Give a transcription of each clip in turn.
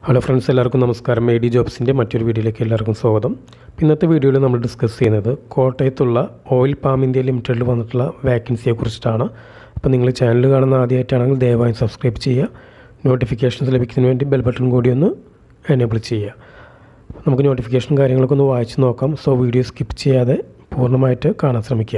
hello friends എല്ലാവർക്കും നമസ്കാരം A D ജോബ്സിൻ്റെ മറ്റൊരു വീഡിയോയിലേക്ക് എല്ലാവർക്കും സ്വാഗതം ഇന്നത്തെ വീഡിയോയിൽ നമ്മൾ ഡിസ്കസ് ചെയ്യുന്നത് കോട്ടയത്തുള്ള ഓയിൽ പാം ഇന്ത്യ ലിമിറ്റഡിൽ വന്നിട്ടുള്ള വാക്കൻസിയെ കുറിച്ചിട്ടാണ് അപ്പോൾ നിങ്ങൾ ചാനൽ കാണുന്ന ആദ്യമായിട്ടാണെങ്കിൽ ദയവായി സബ്സ്ക്രൈബ് ചെയ്യുക നോട്ടിഫിക്കേഷൻസ് ലഭിക്കുന്നതിന് വേണ്ടി ബെൽ ബട്ടൺ കൂടി ഒന്ന് എനേബിൾ ചെയ്യുക നമുക്ക് നോട്ടിഫിക്കേഷൻ കാര്യങ്ങളൊക്കെ ഒന്ന് വായിച്ച് നോക്കാം സോ വീഡിയോ സ്കിപ്പ് ചെയ്യാതെ പൂർണ്ണമായിട്ട് കാണാൻ ശ്രമിക്കുക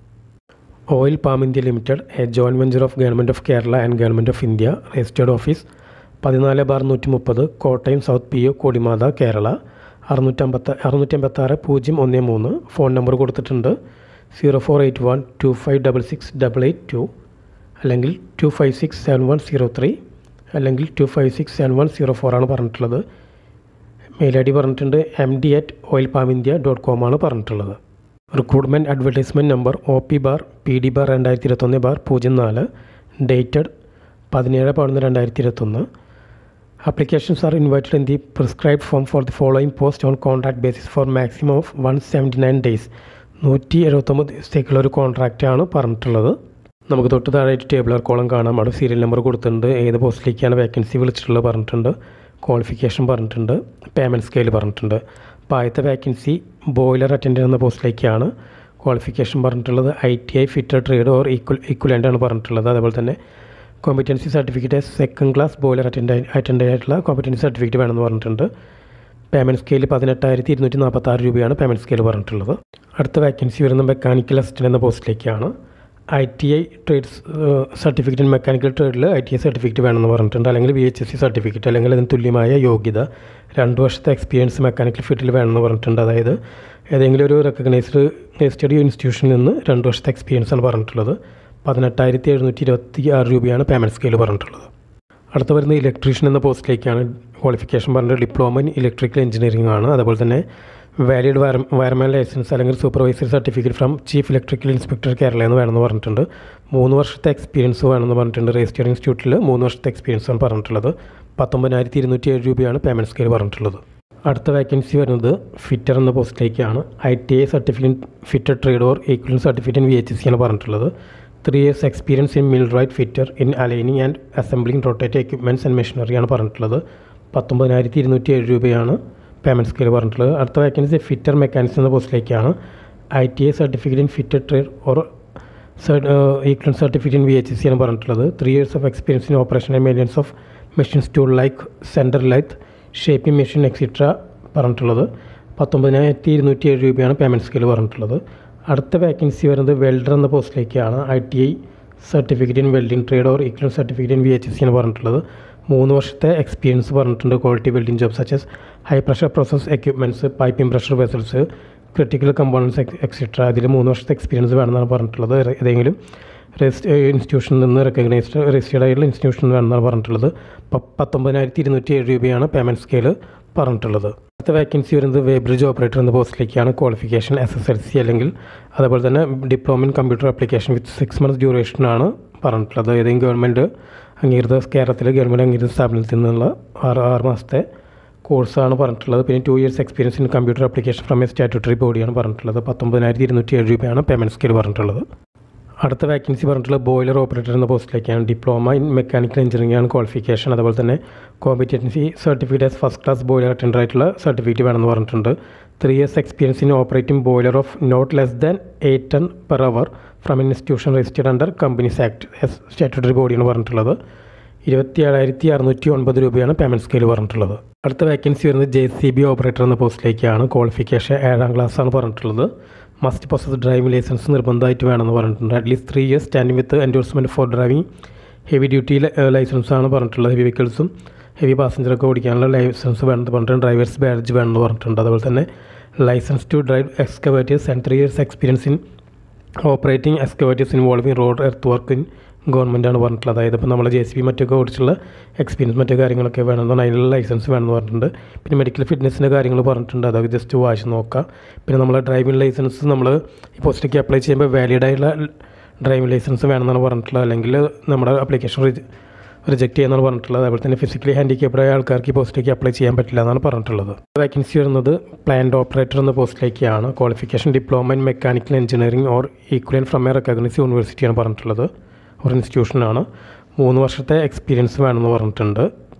oil palm India limited a joint venture of government of Kerala and government of India registered office പതിനാല് ബാർ നൂറ്റി മുപ്പത് Kottayam south P O Kodimatha Kerala അറുന്നൂറ്റമ്പത്തി അറുന്നൂറ്റമ്പത്താറ് പൂജ്യം ഒന്ന് മൂന്ന് ഫോൺ നമ്പർ കൊടുത്തിട്ടുണ്ട് zero four eight one two five double six double eight two അല്ലെങ്കിൽ two five six seven one zero three അല്ലെങ്കിൽ two five six seven one zero ഫോറാണ് പറഞ്ഞിട്ടുള്ളത് മെയിൽ ഐ ഡി പറഞ്ഞിട്ടുണ്ട് M D at oil palm India dot കോമാണ് പറഞ്ഞിട്ടുള്ളത് recruitment advertisement number O P bar P D bar രണ്ടായിരത്തി ഇരുപത്തൊന്ന് bar പൂജ്യം നാല് ഡേറ്റഡ് പതിനേഴ് പതിനൊന്ന് രണ്ടായിരത്തി ഇരുപത്തൊന്ന് applications are invited in the prescribe form for the following post on contract basis for maximum of one seventy nine days നൂറ്റി എഴുപത്തൊമ്പത് ദിവസത്തേക്കുള്ള ഒരു കോൺട്രാക്റ്റാണ് പറഞ്ഞിട്ടുള്ളത് നമുക്ക് തൊട്ട് താഴെയായിട്ട് ടേബിൾ കോളം കാണാം അവിടെ സീരിയൽ നമ്പർ കൊടുത്തിട്ടുണ്ട് ഏത് പോസ്റ്റിലേക്കാണ് വേക്കൻസി വിളിച്ചിട്ടുള്ളത് പറഞ്ഞിട്ടുണ്ട് ക്വാളിഫിക്കേഷൻ പറഞ്ഞിട്ടുണ്ട് പേയ്മെൻറ്റ് സ്കെയിൽ പറഞ്ഞിട്ടുണ്ട് അപ്പോൾ ആദ്യത്തെ വേക്കൻസി ബോയിലർ അറ്റൻഡൻ്റ് എന്ന പോസ്റ്റിലേക്കാണ് ക്വാളിഫിക്കേഷൻ പറഞ്ഞിട്ടുള്ളത് I T I fitter trade or equal equivalent ആണ് പറഞ്ഞിട്ടുള്ളത് അതേപോലെ തന്നെ competency certificate second class boiler attend attend ആയിട്ടുള്ള കോമ്പറ്റൻസി സർട്ടിഫിക്കറ്റ് വേണമെന്ന് പറഞ്ഞിട്ടുണ്ട് പേയ്മെൻറ്റ് സ്കെയിൽ പതിനെട്ടായിരത്തി ഇരുന്നൂറ്റി നാൽപ്പത്താറ് രൂപയാണ് പേയ്മെൻറ്റ് സ്കെയിൽ പറഞ്ഞിട്ടുള്ളത് അടുത്ത വേക്കൻസി വരുന്ന മെക്കാനിക്കൽ അസിസ്റ്റൻ്റ് എന്ന പോസ്റ്റിലേക്കാണ് I T I trades certificate mechanical ട്രേഡിൽ ഐ ടി ഐ സർട്ടിഫിക്കറ്റ് വേണമെന്ന് പറഞ്ഞിട്ടുണ്ട് അല്ലെങ്കിൽ V H S C certificate അല്ലെങ്കിൽ അതിന് തുല്യമായ യോഗ്യത രണ്ട് വർഷത്തെ എക്സ്പീരിയൻസ് മെക്കാനിക്കൽ ഫീൽഡിൽ വേണമെന്ന് പറഞ്ഞിട്ടുണ്ട് അതായത് ഏതെങ്കിലും ഒരു റെക്കഗ്നൈസ്ഡ് രജിസ്റ്റേഡ് ഇൻസ്റ്റിറ്റ്യൂഷനിൽ നിന്ന് രണ്ട് വർഷത്തെ എക്സ്പീരിയൻസ് ആണ് പറഞ്ഞിട്ടുള്ളത് പതിനെട്ടായിരത്തി എഴുന്നൂറ്റി ഇരുപത്തി ആറ് രൂപയാണ് പേയ്മെൻറ്റ് സ്കെയിൽ പറഞ്ഞിട്ടുള്ളത് അടുത്ത വരുന്ന ഇലക്ട്രീഷ്യൻ എന്ന പോസ്റ്റിലേക്കാണ് ക്വാളിഫിക്കേഷൻ പറഞ്ഞത് ഡിപ്ലോമ ഇൻ ഇലക്ട്രിക്കൽ എഞ്ചിനീയറിംഗ് ആണ് അതുപോലെ തന്നെ വാലിഡ് വയർ വയർമാൻ ലൈസൻസ് അല്ലെങ്കിൽ supervisory certificate from chief electrical inspector Kerala എന്ന് വേണമെന്ന് പറഞ്ഞിട്ടുണ്ട് മൂന്ന് വർഷത്തെ എക്സ്പീരിയൻസ് വേണമെന്ന് പറഞ്ഞിട്ടുണ്ട് രജിസ്റ്റേഡ് ഇൻസ്റ്റിറ്റ്യൂട്ടിൽ മൂന്ന് വർഷത്തെ എക്സ്പീരിയൻസ് ആണ് പറഞ്ഞിട്ടുള്ളത് പത്തൊമ്പതിനായിരത്തി ഇരുന്നൂറ്റി ഏഴ് രൂപയാണ് പേയ്മെൻറ്റ് സ്കെയിൽ പറഞ്ഞിട്ടുള്ളത് അടുത്ത വേക്കൻസി വരുന്നത് ഫിറ്റർ എന്ന പോസ്റ്റിലേക്കാണ് I T I certificate fitter trade or equivalent certificate V H C ആണ് പറഞ്ഞിട്ടുള്ളത് three years experience in millwright fitter in aligning and assembling rotate equipments and മെഷീനറിയാണ് പറഞ്ഞിട്ടുള്ളത് പത്തൊമ്പതിനായിരത്തി ഇരുന്നൂറ്റി ഏഴ് രൂപയാണ് പേയ്മെൻറ്റ് സ്കെയിൽ പറഞ്ഞിട്ടുള്ളത് അടുത്ത വേക്കൻസി ഫിറ്റർ മെക്കാനിക്സ് എന്ന പോസ്റ്റിലേക്കാണ് I T I certificate in fitter trade or equivalent certificate in V H C ആണ് പറഞ്ഞിട്ടുള്ളത് three years of experience in operation and maintenance of machines tool like centre lathe shaping machine extra പറഞ്ഞിട്ടുള്ളത് പത്തൊമ്പതിനായിരത്തി ഇരുന്നൂറ്റി ഏഴ് രൂപയാണ് payment scale പറഞ്ഞിട്ടുള്ളത് അടുത്ത vacancy വരുന്നത് വെൽഡർ എന്ന പോസ്റ്റിലേക്കാണ് I T I certificate in welding trade or equal certificate in V H C ആണ് പറഞ്ഞിട്ടുള്ളത് മൂന്ന് വർഷത്തെ എക്സ്പീരിയൻസ് പറഞ്ഞിട്ടുണ്ട് quality welding job such as high pressure process equipments piping pressure vessels critical components etcetera അതിൽ മൂന്ന് വർഷത്തെ എക്സ്പീരിയൻസ് വേണമെന്നാണ് പറഞ്ഞിട്ടുള്ളത് ഏതെങ്കിലും രജിസ്റ്റർ ഇൻസ്റ്റിറ്റ്യൂഷനിൽ നിന്ന് റെക്കഗ്നൈസ്ഡ് രജിസ്റ്റേർഡ് ആയിട്ടുള്ള ഇൻസ്റ്റിറ്റ്യൂഷനിൽ വേണമെന്നാണ് പറഞ്ഞിട്ടുള്ളത് പത്തൊമ്പതിനായിരത്തി ഇരുന്നൂറ്റി ഏഴ് രൂപയാണ് പേയ്മെൻറ്റ് സ്കെയിൽ പറഞ്ഞിട്ടുള്ളത് അടുത്ത വേക്കൻസി വരുന്നത് വേബ്രിഡ്ജ് ഓപ്പറേറ്റർ എന്ന പോസ്റ്റിലേക്കാണ് qualification S S L C അല്ലെങ്കിൽ അതേപോലെ തന്നെ diploma in computer application with six months ഡ്യൂറേഷനാണ് പറഞ്ഞിട്ടുള്ളത് ഏതെങ്കിലും ഗവൺമെൻറ് അംഗീകൃത കേരളത്തിലെ ഗവൺമെൻറ് അംഗീകൃത സ്ഥാപനത്തിൽ നിന്നുള്ള ആറ് ആറ് മാസത്തെ കോഴ്സാണ് പറഞ്ഞിട്ടുള്ളത് പിന്നെ two years experience in computer application from a statutory ബോഡിയാണ് പറഞ്ഞിട്ടുള്ളത് പത്തൊമ്പതിനായിരത്തി ഇരുന്നൂറ്റി ഏഴ് രൂപയാണ് പേയ്മെൻറ്റ് സ്കെയിൽ പറഞ്ഞിട്ടുള്ളത് അടുത്ത വേക്കൻസി പറഞ്ഞിട്ടുള്ള ബോയിലർ ഓപ്പറേറ്റർ എന്ന പോസ്റ്റിലേക്കാണ് ഡിപ്ലോമ ഇൻ മെക്കാനിക്കൽ എഞ്ചിനീയറിംഗ് ആണ് ക്വാളിഫിക്കേഷൻ അതുപോലെ തന്നെ competency certificate as first class boiler attender ആയിട്ടുള്ള സർട്ടിഫിക്കറ്റ് വേണമെന്ന് പറഞ്ഞിട്ടുണ്ട് three years experience in operating boiler of not less than eight ton per hour from institution registered under companies act as statutory ബോഡിയാണ് പറഞ്ഞിട്ടുള്ളത് ഇരുപത്തി ഏഴായിരത്തി അറുന്നൂറ്റി ഒൻപത് രൂപയാണ് പേയ്മെൻറ്റ് സ്കെയിൽ പറഞ്ഞിട്ടുള്ളത് അടുത്ത വേക്കൻസി വരുന്നത് ജെ സി ബി ഓപ്പറേറ്റർ എന്ന പോസ്റ്റിലേക്കാണ് ക്വാളിഫിക്കേഷൻ ഏഴാം ക്ലാസ് ആണ് പറഞ്ഞിട്ടുള്ളത് മസ്റ്റ് പൊസസ് ഡ്രൈവിംഗ് ലൈസൻസ് നിർബന്ധമായിട്ട് വേണമെന്ന് പറഞ്ഞിട്ടുണ്ട് at least three years standing with endorsement for driving heavy duty licence ആണ് പറഞ്ഞിട്ടുള്ളത് ഹെവി വെഹിക്കിൾസും ഹെവി പാസഞ്ചറൊക്കെ ഓടിക്കാനുള്ള ലൈസൻസ് വേണമെന്ന് പറഞ്ഞിട്ടുണ്ട് ഡ്രൈവേഴ്സ് ബാഡ്ജ് വേണമെന്ന് പറഞ്ഞിട്ടുണ്ട് അതുപോലെ തന്നെ licence to drive excavators and three years experience in operating excavators involving road earth work in ഗവൺമെൻറ്റാണ് പറഞ്ഞിട്ടുള്ളത് അതായത് ഇപ്പോൾ നമ്മൾ ജെ സി ബി മറ്റൊക്കെ ഓടിച്ചുള്ള എക്സ്പീരിയൻസ് മറ്റു കാര്യങ്ങളൊക്കെ വേണമെന്ന് അതിനുള്ള ലൈസൻസ് വേണമെന്ന് പറഞ്ഞിട്ടുണ്ട് പിന്നെ മെഡിക്കൽ ഫിറ്റ്നസിൻ്റെ കാര്യങ്ങൾ പറഞ്ഞിട്ടുണ്ട് അതൊക്കെ ജസ്റ്റ് വായിച്ച് നോക്കാം പിന്നെ നമ്മൾ ഡ്രൈവിംഗ് ലൈസൻസ് നമ്മൾ ഈ പോസ്റ്റിലേക്ക് അപ്ലൈ ചെയ്യുമ്പോൾ വാലിഡ് ആയിട്ടുള്ള ഡ്രൈവിംഗ് ലൈസൻസ് വേണമെന്നാണ് പറഞ്ഞിട്ടുള്ളത് അല്ലെങ്കിൽ നമ്മുടെ ആപ്ലിക്കേഷൻ റിജക്റ്റ് ചെയ്യാന്നാണ് പറഞ്ഞിട്ടുള്ളത് അതുപോലെ തന്നെ ഫിസിക്കലി ഹാൻഡിക്യാപ്ഡ് ആൾക്കാർക്ക് ഈ പോസ്റ്റിലേക്ക് അപ്ലൈ ചെയ്യാൻ പറ്റില്ല എന്നാണ് പറഞ്ഞിട്ടുള്ളത് വേക്കൻസി വരുന്നത് പ്ലാന്റ് ഓപ്പറേറ്റർ എന്ന പോസ്റ്റിലേക്കാണ് qualification diploma in mechanical engineering or equivalent from a recognise യൂണിവേഴ്സിറ്റിയാണ് പറഞ്ഞിട്ടുള്ളത് ഒരു ഇൻസ്റ്റിറ്റ്യൂഷനാണ് മൂന്ന് വർഷത്തെ എക്സ്പീരിയൻസ് വേണമെന്ന് പറഞ്ഞിട്ടുണ്ട്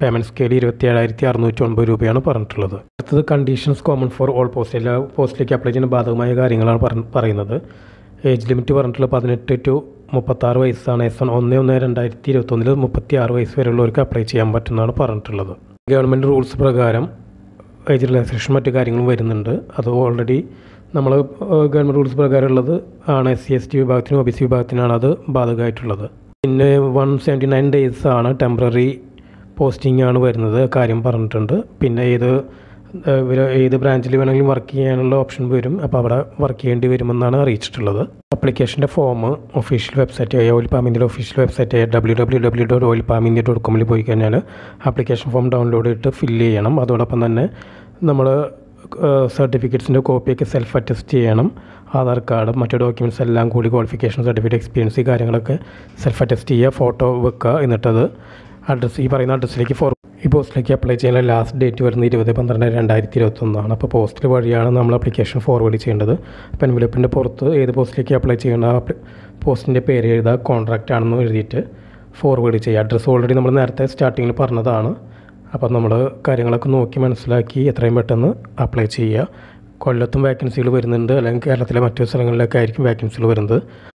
പേയ്മെൻറ്റ് സ്കെയിൽ ഇരുപത്തി ഏഴായിരത്തി അറുന്നൂറ്റി ഒൻപത് രൂപയാണ് പറഞ്ഞിട്ടുള്ളത് അടുത്തത് conditions common for all post എല്ലാ പോസ്റ്റിലേക്ക് അപ്ലൈ ചെയ്യുന്ന ബാധകമായ കാര്യങ്ങളാണ് പറ- പറയുന്നത് ഏജ് ലിമിറ്റ് പറഞ്ഞിട്ടുള്ള പതിനെട്ട് ടു മുപ്പത്താറ് വയസ്സാണ് എസ് എൻ ഒന്ന് ഒന്ന് രണ്ടായിരത്തി ഇരുപത്തൊന്നിൽ മുപ്പത്തി ആറ് വയസ്സ് വരെയുള്ളവർക്ക് അപ്ലൈ ചെയ്യാൻ പറ്റുന്നതാണ് പറഞ്ഞിട്ടുള്ളത് ഗവൺമെൻറ് റൂൾസ് പ്രകാരം ഏജ് റിലാക്സേഷൻ മറ്റു കാര്യങ്ങളും വരുന്നുണ്ട് അത് ഓൾറെഡി നമ്മൾ ഗവൺമെൻറ് റൂൾസ് പ്രകാരം ഉള്ളത് ആണ് എസ് സി എസ് ടി വിഭാഗത്തിനും ഒ ബി സി വിഭാഗത്തിനാണ് അത് ബാധകമായിട്ടുള്ളത് പിന്നെ വൺ സെവൻറ്റി നയൻ ഡേയ്സ് ആണ് ടെമ്പററി പോസ്റ്റിംഗ് ആണ് വരുന്നത് കാര്യം പറഞ്ഞിട്ടുണ്ട് പിന്നെ ഏത് ഏഹ്, ഇവര് ഏത് ബ്രാഞ്ചിൽ വേണമെങ്കിലും വർക്ക് ചെയ്യാനുള്ള ഓപ്ഷൻ വരും അപ്പോൾ അവിടെ വർക്ക് ചെയ്യേണ്ടി വരുമെന്നാണ് അറിയിച്ചിട്ടുള്ളത് അപ്ലിക്കേഷൻ്റെ form official website oil palm ഇന്ത്യയുടെ official website W W W dot oil palm India dot കോമിൽ പോയി കഴിഞ്ഞാൽ ആപ്ലിക്കേഷൻ ഫോം ഡൗൺലോഡ് ചെയ്തിട്ട് ഫില്ല് ചെയ്യണം അതോടൊപ്പം തന്നെ നമ്മൾ സർട്ടിഫിക്കറ്റ്സിൻ്റെ കോപ്പിയൊക്കെ സെൽഫ് അറ്റസ്റ്റ് ചെയ്യണം ആധാർ കാർഡ് മറ്റു ഡോക്യുമെൻറ്റ്സ് എല്ലാം കൂടി ക്വാളിഫിക്കേഷൻ സർട്ടിഫിക്കറ്റ് എക്സ്പീരിയൻസ് ഈ കാര്യങ്ങളൊക്കെ സെൽഫ് അറ്റസ്റ്റ് ചെയ്യുക ഫോട്ടോ വെക്കുക എന്നിട്ടത് അഡ്രസ്സ് ഈ പറയുന്ന അഡ്രസ്സിലേക്ക് ഫോർ ഈ പോസ്റ്റിലേക്ക് അപ്ലൈ ചെയ്യാൻ ലാസ്റ്റ് ഡേറ്റ് വരുന്നത് ഇരുപത് പന്ത്രണ്ട് രണ്ടായിരത്തി ഇരുപത്തൊന്നാണ് അപ്പോൾ പോസ്റ്റൽ വഴിയാണ് നമ്മൾ അപ്ലിക്കേഷൻ ഫോർവേഡ് ചെയ്യേണ്ടത് അപ്പോൾ എൻവലപ്പിൻ്റെ പുറത്ത് ഏത് പോസ്റ്റിലേക്ക് അപ്ലൈ ചെയ്യണം ആ പോസ്റ്റിൻ്റെ പേര് എഴുതുക കോൺട്രാക്റ്റ് ആണെന്ന് എഴുതിയിട്ട് ഫോർവേഡ് ചെയ്യുക അഡ്രസ്സ് ഓൾറെഡി നമ്മൾ നേരത്തെ സ്റ്റാർട്ടിങ്ങിൽ പറഞ്ഞതാണ് അപ്പോൾ നമ്മൾ കാര്യങ്ങളൊക്കെ നോക്കി മനസ്സിലാക്കി എത്രയും പെട്ടെന്ന് അപ്ലൈ ചെയ്യുക കൊല്ലത്തും വേക്കൻസികൾ വരുന്നുണ്ട് അല്ലെങ്കിൽ കേരളത്തിലെ മറ്റു സ്ഥലങ്ങളിലൊക്കെ ആയിരിക്കും വേക്കൻസികൾ വരുന്നത്